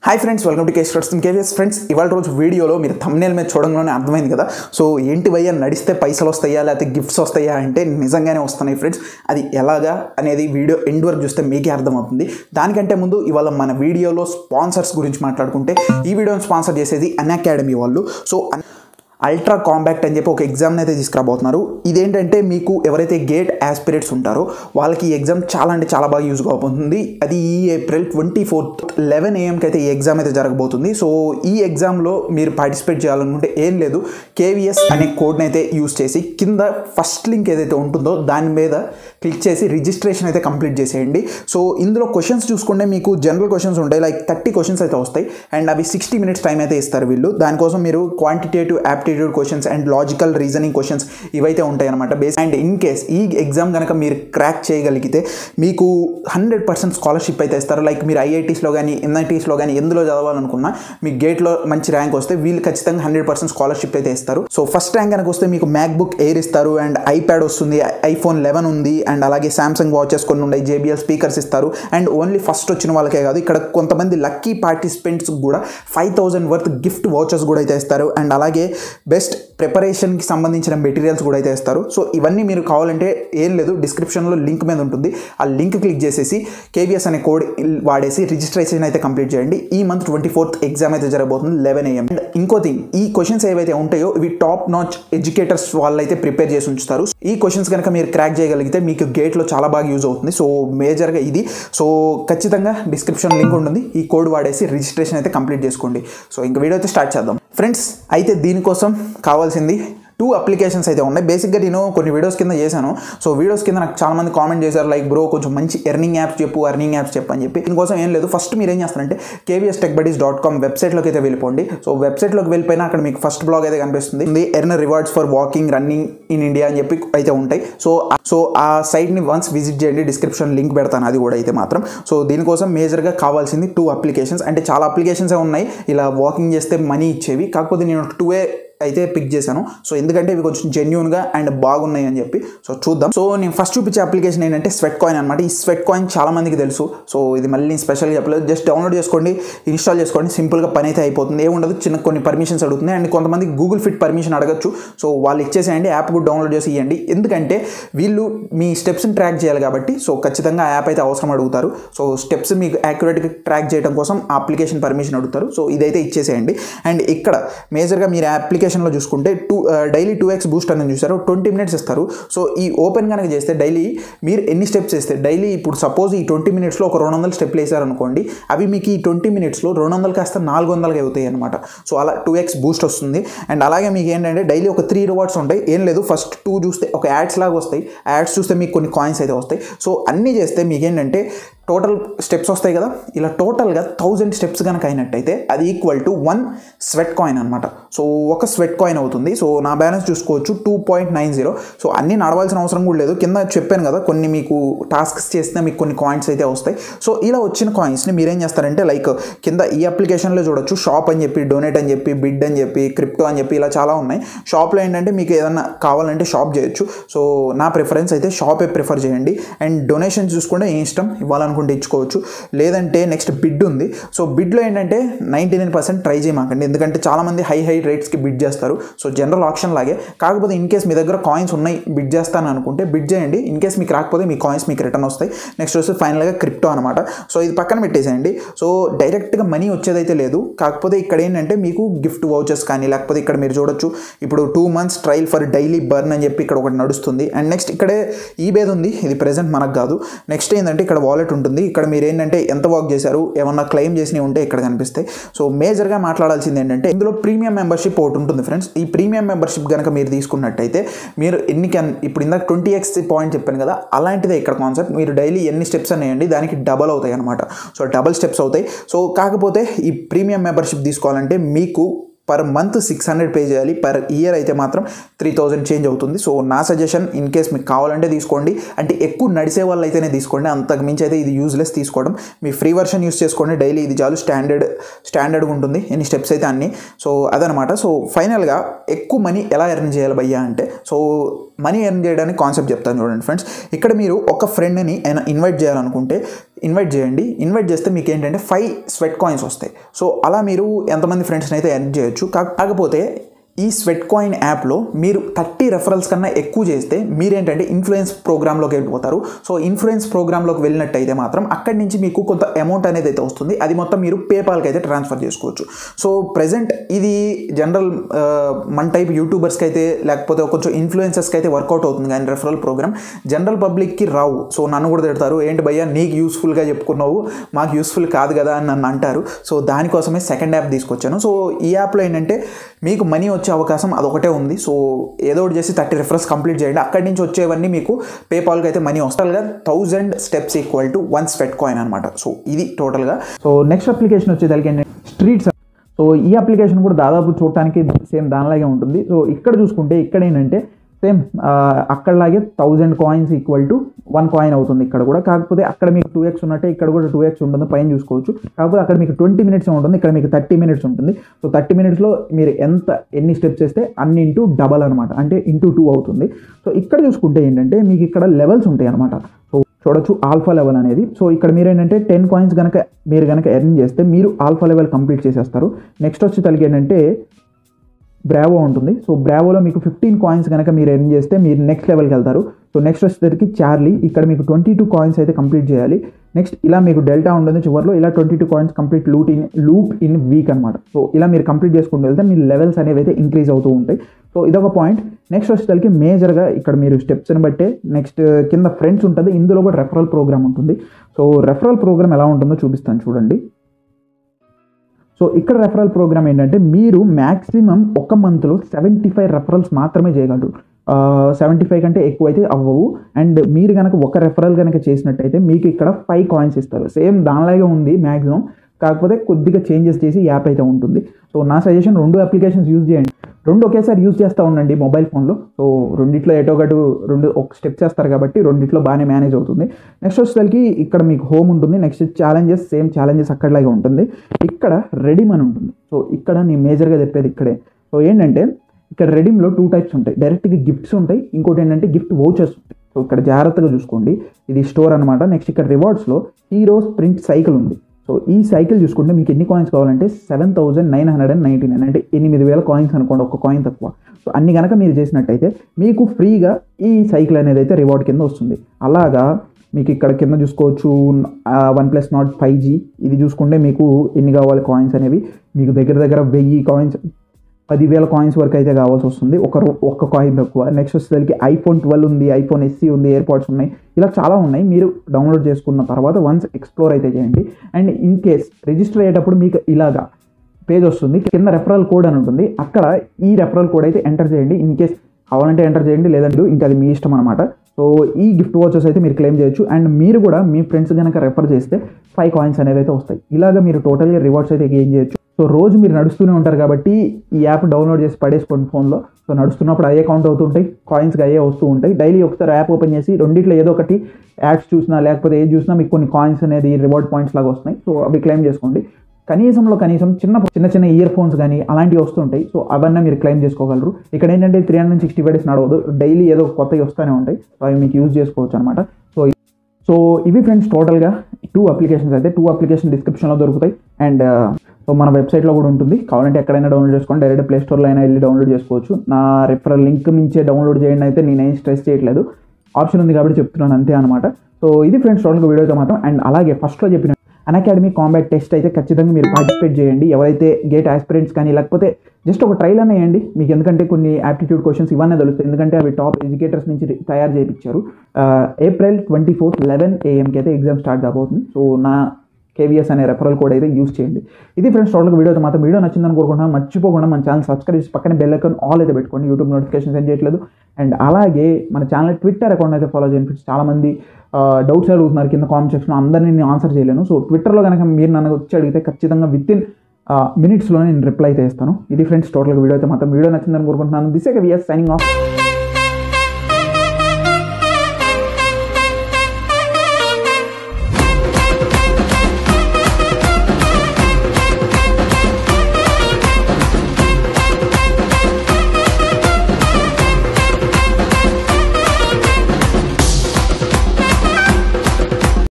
hi friends welcome to కేస్ కట్స్ KVS friends ఇవాళ రోజు వీడియోలో మీరు thumbnail మీద చూడంగానే అర్థమైంది కదా సో ఏంటి భయ్యా నడిస్తే పైసలు వస్తాయా లేకపోతే గిఫ్ట్స్ వస్తాయా అంటే నిజంగానే వస్తున్నాయి ఫ్రెండ్స్ అది ఎలాగా అనేది వీడియో ఎండ్ వరకు చూస్తే మీకే అర్థమవుతుంది దానికంటే ముందు ఇవాళ మన వీడియోలో స్పాన్సర్స్ గురించి మాట్లాడుకుంటే ఈ వీడియోని స్పాన్సర్ చేసేది అన్ అకాడమీ వాళ్ళు సో అన్- అల్ట్రా కాంపాక్ట్ అని చెప్పి ఒక ఎగ్జామ్ని అయితే తీసుకురాబోతున్నారు ఇదేంటంటే మీకు ఎవరైతే గేట్ ఆస్పిరేట్స్ ఉంటారో వాళ్ళకి ఈ ఎగ్జామ్ చాలా అంటే చాలా బాగా యూజ్ కాబోతుంది అది ఈ ఏప్రిల్ ట్వంటీ ఫోర్త్ లెవెన్ ఏఎంకి అయితే ఈ ఎగ్జామ్ అయితే జరగబోతుంది సో ఈ ఎగ్జామ్లో మీరు పార్టిసిపేట్ చేయాలనుకుంటే ఏం లేదు కేవీఎస్ అనే కోడ్ని అయితే యూజ్ చేసి కింద ఫస్ట్ లింక్ ఏదైతే ఉంటుందో దాని మీద క్లిక్ చేసి రిజిస్ట్రేషన్ అయితే కంప్లీట్ చేసేయండి సో ఇందులో క్వశ్చన్స్ చూసుకుంటే మీకు జనరల్ క్వశ్చన్స్ ఉంటాయి లైక్ థర్టీ క్వశ్చన్స్ అయితే వస్తాయి అండ్ అవి సిక్స్టీ మినిట్స్ టైం అయితే ఇస్తారు వీళ్ళు దానికోసం మీరు quantitative aptitude questions and logical reasoning questions ఇవైతే ఉంటాయి అనమాట బేస్ అండ్ ఇన్ కేస్ ఈ ఎగ్జామ్ కనుక మీరు క్రాక్ చేయగలిగితే మీకు హండ్రెడ్ పర్సెంట్ స్కాలర్షిప్ అయితే ఇస్తారు లైక్ మీరు ఐఐటీస్లో కానీ ఎన్ఐటీస్లో కానీ ఎందులో చదవాలనుకున్నా మీ గేట్లో మంచి ర్యాంక్ వస్తే వీళ్ళు ఖచ్చితంగా హండ్రెడ్ పర్సెంట్ స్కాలర్షిప్ అయితే ఇస్తారు సో ఫస్ట్ ర్యాంక్ కనుక వస్తే మీకు మ్యాక్ బుక్ ఎయిర్ ఇస్తారు అండ్ ఐప్యాడ్ వస్తుంది ఐఫోన్ లెవెన్ ఉంది అండ్ అలాగే సామ్సంగ్ వాచెస్ కొన్ని ఉన్నాయి జేబిఎల్ స్పీకర్స్ ఇస్తారు అండ్ ఓన్లీ ఫస్ట్ వచ్చిన వాళ్ళకే కాదు ఇక్కడ కొంతమంది లక్కీ పార్టిసిపెంట్స్ కూడా five thousand worth gift watches కూడా అయితే ఇస్తారు అండ్ అలాగే బెస్ట్ ప్రిపరేషన్కి సంబంధించిన మెటీరియల్స్ కూడా అయితే ఇస్తారు సో ఇవన్నీ మీరు కావాలంటే ఏం లేదు డిస్క్రిప్షన్లో లింక్ మీద ఉంటుంది ఆ లింక్ క్లిక్ చేసేసి కేవీఎస్ అనే కోడ్ వాడేసి రిజిస్ట్రేషన్ అయితే కంప్లీట్ చేయండి ఈ మంత్ ట్వంటీ ఫోర్త్ ఎగ్జామ్ అయితే జరగబోతుంది లెవెన్ ఏఎం అండ్ ఇంకో థింగ్ ఈ క్వశ్చన్స్ ఏవైతే ఉంటాయో ఇవి టాప్ నాచ్ ఎడ్యుకేటర్స్ వాళ్ళైతే ప్రిపేర్ చేసి ఉంచుతారు ఈ క్వశ్చన్స్ కనుక మీరు క్రాక్ చేయగలిగితే మీకు గేట్లో చాలా బాగా యూజ్ అవుతుంది సో మేజర్గా ఇది సో ఖచ్చితంగా డిస్క్రిప్షన్ లింక్ ఉంటుంది ఈ కోడ్ వాడేసి రిజిస్ట్రేషన్ అయితే కంప్లీట్ చేసుకోండి సో ఇంక వీడియో అయితే స్టార్ట్ చేద్దాం ఫ్రెండ్స్ అయితే దీనికోసం కావాల్సింది టూ అప్లికేషన్స్ అయితే ఉన్నాయి బేసిక్గా నేను కొన్ని వీడియోస్ కింద చేశాను సో వీడియోస్ కింద నాకు చాలా మంది కామెంట్ చేశారు లైక్ బ్రో కొంచెం మంచి ఎర్నింగ్ యాప్స్ చెప్పు ఎర్నింగ్ యాప్స్ చెప్పు అని చెప్పి దీనికోసం ఏం లేదు ఫస్ట్ మీరు ఏం చేస్తారంటే KVS tech buddies dot com వెబ్సైట్లోకి అయితే వెళ్ళిపోండి సో వెబ్సైట్లోకి వెళ్ళిపోయినా అక్కడ మీకు ఫస్ట్ బ్లాగ్ అయితే కనిపిస్తుంది earn rewards for walking running in India అని చెప్పి అయితే ఉంటాయి సో సో ఆ సైట్ని వన్స్ విజిట్ చేయండి డిస్క్రిప్షన్ లింక్ పెడతాను అది కూడా అయితే మాత్రం సో దీనికోసం మేజర్గా కావాల్సింది టూ అప్లికేషన్స్ అంటే చాలా అప్లికేషన్స్ ఉన్నాయి ఇలా వాకింగ్ చేస్తే మనీ ఇచ్చేవి కాకపోతే నేను టూ ఏ అయితే పిక్ చేశాను సో ఎందుకంటే ఇవి కొంచెం జెన్యున్గా అండ్ బాగున్నాయి అని చెప్పి సో చూద్దాం సో నేను ఫస్ట్ చూపించే అప్లికేషన్ ఏంటంటే స్వెట్ కాయిన్ అనమాట ఈ స్వెట్ కాయిన్ చాలా మందికి తెలుసు సో ఇది మళ్ళీ స్పెషల్గా చెప్పలేదు జస్ట్ డౌన్లోడ్ చేసుకోండి ఇన్స్టాల్ చేసుకోండి సింపుల్గా పని అయితే అయిపోతుంది ఏముండదు చిన్న కొన్ని పర్మిషన్స్ అడుగుతుంది అండ్ కొంతమంది గూగుల్ ఫిట్ పర్మిషన్ అడగచ్చు సో వాళ్ళు ఇచ్చేసేయండి యాప్ కూడా డౌన్లోడ్ చేసి ఇవ్వండి ఎందుకంటే వీళ్ళు మీ స్టెప్స్ని ట్రాక్ చేయాలి కాబట్టి సో ఖచ్చితంగా ఆ యాప్ అయితే అవసరం అడుగుతారు సో స్టెప్స్ మీకు యాక్యురేట్గా ట్రాక్ చేయడం కోసం ఆ అప్లికేషన్ పర్మిషన్ అడుగుతారు సో ఇదైతే ఇచ్చేసేయండి అండ్ ఇక్కడ మేజర్గా మీరు అప్లికేషన్లో చూసుకుంటే two daily two x boost అని చూసారు ట్వంటీ మినిట్స్ ఇస్తారు సో ఈ ఓపెన్ కనుక చేస్తే డైలీ మీరు ఎన్ని స్టెప్స్ వేస్తే డైలీ ఇప్పుడు సపోజ్ ఈ ట్వంటీ మినిట్స్లో ఒక రెండు వందల స్టెప్లు వేసారనుకోండి అవి మీకు ఈ ట్వంటీ మినిట్స్లో రెండు వందలు కాస్త నాలుగు వందలుగా అవుతాయి అనమాట సో అలా టూ ఎక్స్ బూస్ట్ వస్తుంది అండ్ అలాగే మీకు ఏంటంటే డైలీ ఒక త్రీ రివార్డ్స్ ఉంటాయి ఏం లేదు ఫస్ట్ టూ చూస్తే ఒక యాడ్స్ లాగా వస్తాయి యాడ్స్ చూస్తే మీకు కొన్ని కాయిన్స్ అయితే వస్తాయి సో అన్నీ చేస్తే మీకు ఏంటంటే టోటల్ స్టెప్స్ వస్తాయి కదా ఇలా టోటల్గా థౌజండ్ స్టెప్స్ కనుక అయినట్టయితే అది equal to one sweat coin అనమాట సో ఒక స్వెట్ కాయిన్ అవుతుంది సో నా బ్యాలెన్స్ చూసుకోవచ్చు two point nine zero so అన్నీ నడవాల్సిన అవసరం కూడా లేదు కింద చెప్పాను కదా కొన్ని మీకు టాస్క్స్ చేస్తే మీకు కొన్ని కాయిన్స్ అయితే వస్తాయి సో ఇలా వచ్చిన కాయిన్స్ని మీరేం చేస్తారంటే లైక్ కింద ఈ అప్లికేషన్లో చూడొచ్చు షాప్ అని చెప్పి డొనేట్ అని చెప్పి బిడ్ అని చెప్పి క్రిప్టో అని చెప్పి ఇలా చాలా ఉన్నాయి షాప్లో ఏంటంటే మీకు ఏదన్నా కావాలంటే షాప్ చేయొచ్చు సో నా ప్రిఫరెన్స్ అయితే షాపే ప్రిఫర్ చేయండి అండ్ డొనేషన్ చూసుకుంటే ఏ ఇష్టం ఇవ్వాలనుకుంటే ఇచ్చుకోవచ్చు లేదంటే నెక్స్ట్ బిడ్ ఉంది సో బిడ్లో ఏంటంటే నైంటీ నైన్ పర్సెంట్ ట్రై చేయమాకండి ఎందుకంటే చాలామంది హై హై రేట్స్కి బిడ్ చేస్తారు సో జనరల్ ఆప్షన్ లాగే కాకపోతే ఇన్ కేస్ మీ దగ్గర కాయిన్స్ ఉన్నాయి బిడ్ చేస్తాను అనుకుంటే బిడ్ చేయండి ఇన్ కేస్ మీకు రాకపోతే మీ కాయిన్స్ మీకు రిటర్న్ వస్తాయి నెక్స్ట్ వచ్చి ఫైనల్గా క్రిప్టో అనమాట సో ఇది పక్కన పెట్టేసేయండి సో డైరెక్ట్గా మనీ వచ్చేదైతే లేదు కాకపోతే ఇక్కడ ఏంటంటే మీకు గిఫ్ట్ వౌచర్స్ కానీ లేకపోతే ఇక్కడ మీరు చూడొచ్చు ఇప్పుడు two months trial for daily burn అని చెప్పి ఇక్కడ ఒకటి నడుస్తుంది అండ్ నెక్స్ట్ ఇక్కడే ఈబేది ఉంది ఇది ప్రెసెంట్ మనకు కాదు నెక్స్ట్ ఏంటంటే ఇక్కడ వాలెట్ ఉంటుంది ఇక్కడ మీరు ఏంటంటే ఎంత వర్క్ చేశారు ఏమన్నా క్లెయిమ్ చేసినవి ఉంటే ఇక్కడ కనిపిస్తాయి సో మేజర్గా మాట్లాడాల్సింది ఏంటంటే ఇందులో ప్రీమియం మెంబర్షిప్ ఒకటి ఉంటుంది ఫ్రెండ్స్ ఈ ప్రీమియం మెంబర్షిప్ కనుక మీరు తీసుకున్నట్టయితే మీరు ఎన్ని క్యాన్ ఇప్పుడు ఇందాక ట్వంటీ ఎక్స్ పాయింట్ చెప్పాను కదా అలాంటిదే ఇక్కడ కాన్సెప్ట్ మీరు డైలీ ఎన్ని స్టెప్స్ అనేయండి దానికి డబల్ అవుతాయి అనమాట సో డబల్ స్టెప్స్ అవుతాయి సో కాకపోతే ఈ ప్రీమియం మెంబర్షిప్ తీసుకోవాలంటే మీకు per month six hundred pay చేయాలి పర్ ఇయర్ అయితే మాత్రం త్రీ థౌజండ్ చేంజ్ అవుతుంది సో నా సజెషన్ ఇన్ కేస్ మీకు కావాలంటే తీసుకోండి అంటే ఎక్కువ నడిసే వాళ్ళు అయితేనే తీసుకోండి అంతకు మించి అయితే ఇది యూజ్లెస్ తీసుకోవడం మీ ఫ్రీ వర్షన్ యూస్ చేసుకోండి డైలీ ఇది చాలు స్టాండర్డ్ స్టాండర్డ్గా ఉంటుంది ఎన్ని స్టెప్స్ అయితే అన్ని సో అదనమాట సో ఫైనల్గా ఎక్కువ మనీ ఎలా ఎర్న్ చేయాలి భయ్యా అంటే సో మనీ ఎర్న్ చేయడానికి కాన్సెప్ట్ చెప్తాను చూడండి ఫ్రెండ్స్ ఇక్కడ మీరు ఒక ఫ్రెండ్ని ఇన్వైట్ చేయాలనుకుంటే ఇన్వైట్ చేయండి ఇన్వైట్ చేస్తే మీకు ఏంటంటే ఫైవ్ స్వెట్ కాయిన్స్ వస్తాయి సో అలా మీరు ఎంతమంది ఫ్రెండ్స్ని అయితే ఎర్న్ చేయొచ్చు కా- కాకపోతే ఈ స్వెట్ కాయిన్ యాప్లో మీరు థర్టీ రెఫరల్స్ కన్నా ఎక్కువ చేస్తే మీరేంటంటే ఇన్ఫ్లుయెన్స్ ప్రోగ్రామ్లోకి వెళ్ళిపోతారు సో ఇన్ఫ్లుయెన్స్ ప్రోగ్రామ్లోకి వెళ్ళినట్టయితే మాత్రం అక్కడి నుంచి మీకు కొంత అమౌంట్ అనేది అయితే వస్తుంది అది మొత్తం మీరు పేపాల్కి అయితే ట్రాన్స్ఫర్ చేసుకోవచ్చు సో ప్రజెంట్ ఇది జనరల్ మన టైప్ యూట్యూబర్స్కి అయితే లేకపోతే కొంచెం ఇన్ఫ్లుయెన్సర్స్కి అయితే వర్కౌట్ అవుతుంది కానీ రెఫరల్ ప్రోగ్రామ్ జనరల్ పబ్లిక్కి రావు సో నన్ను కూడా తిడతారు ఏంటి భయ్యా నీకు యూస్ఫుల్గా చెప్పుకున్నావు మాకు యూస్ఫుల్ కాదు కదా అని నన్ను అంటారు సో దానికోసమే సెకండ్ యాప్ తీసుకొచ్చాను సో ఈ యాప్లో ఏంటంటే మీకు మనీ వచ్చే అవకాశం అదొకటే ఉంది సో ఏదో ఒకటి చేసి థర్టీ రిఫరెన్స్ కంప్లీట్ చేయండి అక్కడి నుంచి వచ్చేవన్నీ మీకు పేపాల్కి అయితే మనీ వస్తాయిగా thousand steps equal to one sweat coin అనమాట సో ఇది టోటల్గా సో నెక్స్ట్ అప్లికేషన్ వచ్చేదానికి ఏంటంటే స్ట్రీట్స్ సో ఈ అప్లికేషన్ కూడా దాదాపు చూడటానికి సేమ్ దానిలాగే ఉంటుంది సో ఇక్కడ చూసుకుంటే ఇక్కడ ఏంటంటే సేమ్ అక్కడలాగే thousand coins equal to one coin అవుతుంది ఇక్కడ కూడా కాకపోతే అక్కడ మీకు టూ ఎక్స్ ఉన్నట్టే ఇక్కడ కూడా టూ ఎక్స్ ఉంటుంది పైన చూసుకోవచ్చు కాకపోతే అక్కడ మీకు ట్వంటీ మినిట్స్ ఉంటుంది ఇక్కడ మీకు థర్టీ మినిట్స్ ఉంటుంది సో థర్టీ మినిట్స్లో మీరు ఎంత ఎన్ని స్టెప్స్ చేస్తే అన్ని ఇంటూ డబల్ అనమాట అంటే ఇంటూ టూ అవుతుంది సో ఇక్కడ చూసుకుంటే ఏంటంటే మీకు ఇక్కడ లెవెల్స్ ఉంటాయి అనమాట సో చూడొచ్చు ఆల్ఫా లెవెల్ అనేది సో ఇక్కడ మీరు ఏంటంటే టెన్ కాయిన్స్ కనుక మీరు కనుక ఎర్న్ చేస్తే మీరు ఆల్ఫా లెవెల్ కంప్లీట్ చేసేస్తారు నెక్స్ట్ వచ్చి తలకి ఏంటంటే బ్రావో ఉంటుంది సో బ్రావోలో మీకు ఫిఫ్టీన్ కాయిన్స్ కనుక మీరు ఎర్న్ చేస్తే మీరు నెక్స్ట్ లెవెల్కి వెళ్తారు సో నెక్స్ట్ వచ్చేసరికి చార్లీ ఇక్కడ మీకు ట్వంటీ టూ కాయిన్స్ అయితే కంప్లీట్ చేయాలి నెక్స్ట్ ఇలా మీకు డెల్టా ఉంటుంది చివరిలో ఇలా twenty two coins complete loot in loop in week అనమాట సో ఇలా మీరు కంప్లీట్ చేసుకుంటూ వెళ్తే మీ లెవెల్స్ అనేవి అయితే ఇంక్రీజ్ అవుతూ ఉంటాయి సో ఇదొక పాయింట్ నెక్స్ట్ వచ్చేసరికి మేజర్గా ఇక్కడ మీరు స్టెప్స్ని బట్టే నెక్స్ట్ కింద ఫ్రెండ్స్ ఉంటుంది ఇందులో కూడా రెఫరల్ ప్రోగ్రామ్ ఉంటుంది సో రెఫరల్ ప్రోగ్రామ్ ఎలా ఉంటుందో చూపిస్తాను చూడండి సో ఇక్కడ రెఫరల్ ప్రోగ్రామ్ ఏంటంటే మీరు మ్యాక్సిమం ఒక మంత్లో సెవెంటీ ఫైవ్ రెఫరల్స్ మాత్రమే చేయగలరు సెవెంటీ ఫైవ్ కంటే ఎక్కువ అయితే అవ్వవు అండ్ మీరు కనుక ఒక రెఫరల్ కనుక చేసినట్టయితే మీకు ఇక్కడ ఫైవ్ కాయిన్స్ ఇస్తారు సేమ్ దానిలాగే ఉంది మ్యాక్సిమం కాకపోతే కొద్దిగా చేంజెస్ చేసి యాప్ అయితే ఉంటుంది సో నా సజెషన్ రెండు అప్లికేషన్స్ యూజ్ చేయండి రెండు ఒకేసారి యూజ్ చేస్తూ ఉండండి మొబైల్ ఫోన్లో సో రెండిట్లో ఎటో ఒకటి రెండు ఒక స్టెప్ చేస్తారు కాబట్టి రెండిట్లో బాగానే మేనేజ్ అవుతుంది నెక్స్ట్ వచ్చేసరికి ఇక్కడ మీకు హోమ్ ఉంటుంది నెక్స్ట్ ఛాలెంజెస్ సేమ్ ఛాలెంజెస్ అక్కడలాగే ఉంటుంది ఇక్కడ రెడీమ్ అని ఉంటుంది సో ఇక్కడ నేను మేజర్గా చెప్పేది ఇక్కడే సో ఏంటంటే ఇక్కడ రెడీమ్లో టూ టైప్స్ ఉంటాయి డైరెక్ట్గా గిఫ్ట్స్ ఉంటాయి ఇంకోటి ఏంటంటే గిఫ్ట్ వౌచర్స్ ఉంటాయి సో ఇక్కడ జాగ్రత్తగా చూసుకోండి ఇది స్టోర్ అనమాట నెక్స్ట్ ఇక్కడ రివార్డ్స్లో హీరో స్ప్రింట్ సైకిల్ ఉంది సో ఈ సైకిల్ చూసుకుంటే మీకు ఎన్ని కాయిన్స్ కావాలంటే seven thousand nine hundred and ninety nine అంటే ఎనిమిది వేల కాయిన్స్ అనుకోండి ఒక కాయిన్ తక్కువ సో అన్ని కనుక మీరు చేసినట్టయితే మీకు ఫ్రీగా ఈ సైకిల్ అనేది అయితే రివార్డ్ కింద వస్తుంది అలాగా మీకు ఇక్కడ కింద చూసుకోవచ్చు OnePlus Nord five G ఇది చూసుకుంటే మీకు ఎన్ని కావాలి కాయిన్స్ అనేవి మీకు దగ్గర దగ్గర వెయ్యి కాయిన్స్ పదివేల కాయిన్స్ వరకు అయితే కావాల్సి వస్తుంది ఒక రో- ఒక్క కాయిన్ తక్కువ నెక్స్ట్ వచ్చేసరికి ఐఫోన్ ట్వెల్వ్ ఉంది ఐఫోన్ ఎస్సీ ఉంది ఎయిర్పాడ్స్ ఉన్నాయి ఇలా చాలా ఉన్నాయి మీరు డౌన్లోడ్ చేసుకున్న తర్వాత వన్స్ ఎక్స్ప్లోర్ అయితే చేయండి అండ్ ఇన్ కేస్ రిజిస్టర్ అయ్యేటప్పుడు మీకు ఇలాగా పేజ్ వస్తుంది కింద రెఫరల్ కోడ్ అని ఉంటుంది అక్కడ ఈ రెఫరల్ కోడ్ అయితే ఎంటర్ చేయండి ఇన్ కేస్ కావాలంటే ఎంటర్ చేయండి లేదంటే ఇంకా అది మీ ఇష్టం అనమాట సో ఈ గిఫ్ట్ వాచెస్ అయితే మీరు క్లెయిమ్ చేయొచ్చు అండ్ మీరు కూడా మీ ఫ్రెండ్స్ కనుక రెఫర్ చేస్తే ఫైవ్ కాయిన్స్ అనేవి అయితే వస్తాయి ఇలాగ మీరు టోటల్గా రివార్డ్స్ అయితే గెయిన్ చేయొచ్చు సో రోజు మీరు నడుస్తూనే ఉంటారు కాబట్టి ఈ యాప్ డౌన్లోడ్ చేసి పడేసుకోండి ఫోన్లో సో నడుస్తున్నప్పుడు అయ్యే కౌంట్ అవుతుంటాయి కాయిన్స్కి అయ్యే వస్తూ ఉంటాయి డైలీ ఒకసారి యాప్ ఓపెన్ చేసి రెండిట్లో ఏదో ఒకటి యాడ్స్ చూసినా లేకపోతే ఏది చూసినా మీకు కొన్ని కాయిన్స్ అనేది రివార్డ్ పాయింట్స్ లాగా వస్తున్నాయి సో అవి క్లెయిమ్ చేసుకోండి కనీసంలో కనీసం చిన్న చిన్న చిన్న ఇయర్ ఫోన్స్ కానీ అలాంటివి వస్తుంటాయి సో అవన్నీ మీరు క్లెయిమ్ చేసుకోగలరు ఇక్కడ ఏంటంటే three hundred sixty five days నడవదు డైలీ ఏదో కొత్తవి వస్తూనే ఉంటాయి సో అవి మీకు యూజ్ చేసుకోవచ్చు అనమాట సో సో ఇవి ఫ్రెండ్స్ టోటల్గా టూ అప్లికేషన్స్ అయితే టూ అప్లికేషన్ డిస్క్రిప్షన్లో దొరుకుతాయి అండ్ సో మన వెబ్సైట్లో కూడా ఉంటుంది కావాలంటే ఎక్కడైనా డౌన్లోడ్ చేసుకోండి డైరెక్ట్ ప్లే స్టోర్లో అయినా వెళ్ళి డౌన్లోడ్ చేసుకోవచ్చు నా రిఫరల్ లింక్ మించే డౌన్లోడ్ చేయండి అయితే నేనేం స్ట్రెస్ చేయట్లేదు ఆప్షన్ ఉంది కాబట్టి చెప్తున్నాను అంతే అనమాట సో ఇది ఫ్రెండ్స్ టోటల్గా వీడియోతో మాత్రం అండ్ అలాగే ఫస్ట్లో చెప్పిన అన్ అకాడమీ కాంబాట్ టెస్ట్ అయితే ఖచ్చితంగా మీరు పార్టిసిపేట్ చేయండి ఎవరైతే గేట్ ఆస్పిరెంట్స్ కానీ లేకపోతే జస్ట్ ఒక ట్రైల్ అనే వేయండి మీకు ఎందుకంటే కొన్ని యాప్టిట్యూడ్ క్వశ్చన్స్ ఇవన్నీ తెలుస్తాయి ఎందుకంటే అవి టాప్ ఎడ్యుకేటర్స్ నుంచి తయారు చేయించారు ఏప్రిల్ ట్వంటీ ఫోర్త్ లెవెన్ ఏఎంకి అయితే ఎగ్జామ్ స్టార్ట్ కాబోతుంది సో నా కేవీఎస్ అనే రెఫరల్ కోడ్ అయితే యూస్ చేయండి ఇది ఫ్రెండ్స్ టోటల్గా వీడియో మాత్రం వీడియో నచ్చిందని కోరుకుంటున్నాను మర్చిపోకుండా మన ఛానల్ సబ్స్క్రైబ్ చేసి పక్కన బెల్ ఐకాన్ ఆల్ అయితే పెట్టుకోండి యూట్యూబ్ నోటిఫికేషన్ సెండ్ చేయట్లేదు అండ్ అలాగే మన ఛానల్ ట్విట్టర్ అకౌంట్ అయితే ఫాలో చేయండి ఫ్రెండ్స్ చాలా మంది డౌట్స్ అడుగుతున్నారు కింద కామెంట్ సెక్షన్ అందరినీ నేను ఆన్సర్ చేయలేను సో ట్విట్టర్లో కనుక మీరు నన్ను వచ్చి అడిగితే ఖచ్చితంగా విత్ ఇన్ మినిట్స్లో నేను రిప్లై అయితే ఇస్తాను ఇది ఫ్రెండ్స్ టోటల్గా వీడియో అయితే మాత్రం వీడియో నచ్చిందని కోరుకుంటున్నాను దిస్ విఎస్ సైనింగ్ ఆఫ్